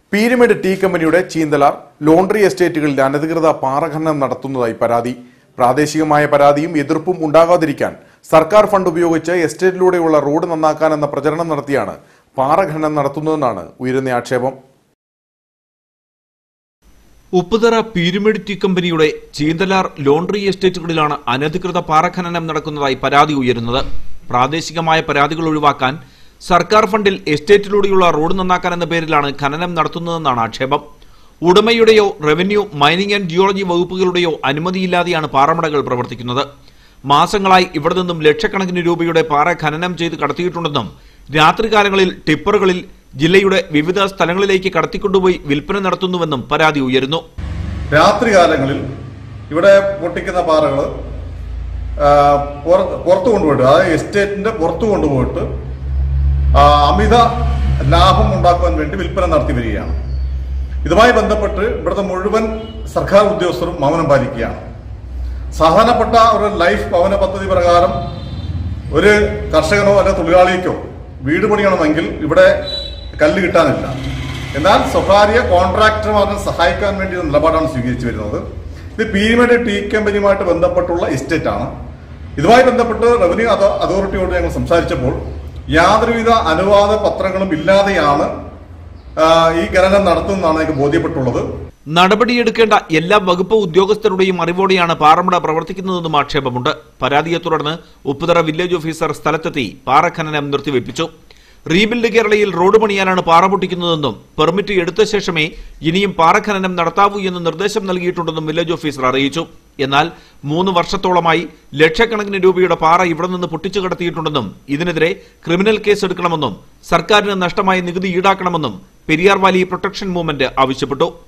പീരിമിഡ് tea കമ്പനിയുടെ Cheenthalar laundry എസ്റ്റേറ്റുകളിൽ അനധികൃത പാറഖനനം നടത്തുന്നതായി പരാതി പ്രാദേശികമായ പരാതിയും എതിർപ്പും ഉണ്ടാകാതിരിക്കാൻ സർക്കാർ ഫണ്ട് ഉപയോഗിച്ച് എസ്റ്റേറ്റിലൂടെയുള്ള റോഡ് നന്നാക്കാനെന്ന പ്രചരണം നടത്തിയാണ് പാറഖനനം നടത്തുന്നതെന്നാണ് ഉയരുന്ന ആക്ഷേപം ഉപ്പുതറ പീരുമേട് ടീ കമ്പനിയുടെ ചീന്തലാർ ലോണ്ടറി എസ്റ്റേറ്റുകളിലാണ് അനധികൃത പാറഖനനം നടക്കുന്നതായി പരാതി ഉയരുന്നത് പ്രാദേശികമായ പരാതികൾ ഒഴിവാക്കാൻ സർക്കാർ ഫണ്ടിൽ എസ്റ്റേറ്റിലൂടെയുള്ള റോഡ് നന്നാക്കാൻ എന്ന പേരിലാണ് ഖനനം നടത്തുന്നതെന്നാണ് ആക്ഷേപം ഉടമയുടെയോ റവന്യൂ മൈനിങ് ആൻഡ് ജിയോളജി വകുപ്പുകളുടെയോ അനുമതിയില്ലാതെയാണ് പാറമടകൾ പ്രവർത്തിക്കുന്നത് മാസങ്ങളായി ഇവിടെ നിന്നും ലക്ഷക്കണക്കിന് രൂപയുടെ പാറ ഖനനം ചെയ്ത് കടത്തിയിട്ടുണ്ടെന്നും രാത്രികാലങ്ങളിൽ ടിപ്പറുകളിൽ ജില്ലയുടെ വിവിധ സ്ഥലങ്ങളിലേക്ക് കടത്തിക്കൊണ്ടുപോയി വിൽപ്പന നടത്തുന്നുവെന്നും പരാതി ഉയരുന്നു രാത്രികാലങ്ങളിൽ ഇവിടെ പൊട്ടിക്കുന്ന പാറകൾ പുറത്തു കൊണ്ടുപോയിട്ട് അതായത് എസ്റ്റേറ്റിന്റെ പുറത്തു കൊണ്ടുപോയിട്ട് ആ, അമിത ലാഭം ഉണ്ടാക്കുവാൻ വേണ്ടി വിൽപ്പന നടത്തി വരികയാണ് ഇതുമായി ബന്ധപ്പെട്ട് ഇവിടുത്തെ മുഴുവൻ സർക്കാർ ഉദ്യോഗസ്ഥരും മൗനം പാലിക്കുകയാണ് സാധാരണപ്പെട്ട ഒരു ലൈഫ് ഭവന പദ്ധതി പ്രകാരം ഒരു കർഷകനോ അല്ലെ തൊഴിലാളിക്കോ വീട് പണിയണമെങ്കിൽ ഇവിടെ കല്ല് കിട്ടാനില്ല എന്നാൽ സ്വകാര്യ കോൺട്രാക്ടർമാരെ സഹായിക്കാൻ വേണ്ടി നിലപാടാണ് സ്വീകരിച്ചു വരുന്നത് ഇത് പീരിമേഡ് ടീ കമ്പനിയുമായിട്ട് ബന്ധപ്പെട്ടുള്ള എസ്റ്റേറ്റ് ആണ് ഇതുമായി ബന്ധപ്പെട്ട് റവന്യൂ അതോ- അതോറിറ്റിയോട് ഞങ്ങൾ സംസാരിച്ചപ്പോൾ യാതൊരുവിധ അനുവാദ പത്രങ്ങളും ഇല്ലാതെയാണ് ആ, ഈ ഖനനം നടത്തുന്നതാണ് എനിക്ക് ബോധ്യപ്പെട്ടുള്ളത് നടപടിയെടുക്കേണ്ട എല്ലാ വകുപ്പ് ഉദ്യോഗസ്ഥരുടെയും അറിവോടെയാണ് പാറമട പ്രവർത്തിക്കുന്നതെന്നും ആക്ഷേപമുണ്ട് പരാതിയെ തുടർന്ന് ഉപ്പുതറ വില്ലേജ് ഓഫീസർ സ്ഥലത്തെത്തി പാറ ഖനനം നിർത്തിവെപ്പിച്ചു റീബിൽഡ് കേരളയിൽ റോഡ് പണിയാനാണ് പാറ പൊട്ടിക്കുന്നതെന്നും പെർമിറ്റ് എടുത്ത ശേഷമേ ഇനിയും പാറ ഖനനം നടത്താവൂ എന്ന് നിർദ്ദേശം നൽകിയിട്ടുണ്ടെന്നും വില്ലേജ് ഓഫീസർ അറിയിച്ചു എന്നാൽ മൂന്ന് വർഷത്തോളമായി ലക്ഷക്കണക്കിന് രൂപയുടെ പാറ ഇവിടെ നിന്ന് പൊട്ടിച്ചു കടത്തിയിട്ടുണ്ടെന്നും ഇതിനെതിരെ ക്രിമിനൽ കേസ് എടുക്കണമെന്നും സർക്കാരിന് നഷ്ടമായ നികുതി ഈടാക്കണമെന്നും പെരിയാർ വാലി പ്രൊട്ടക്ഷൻ മൂവ്മെന്റ് ആവശ്യപ്പെട്ടു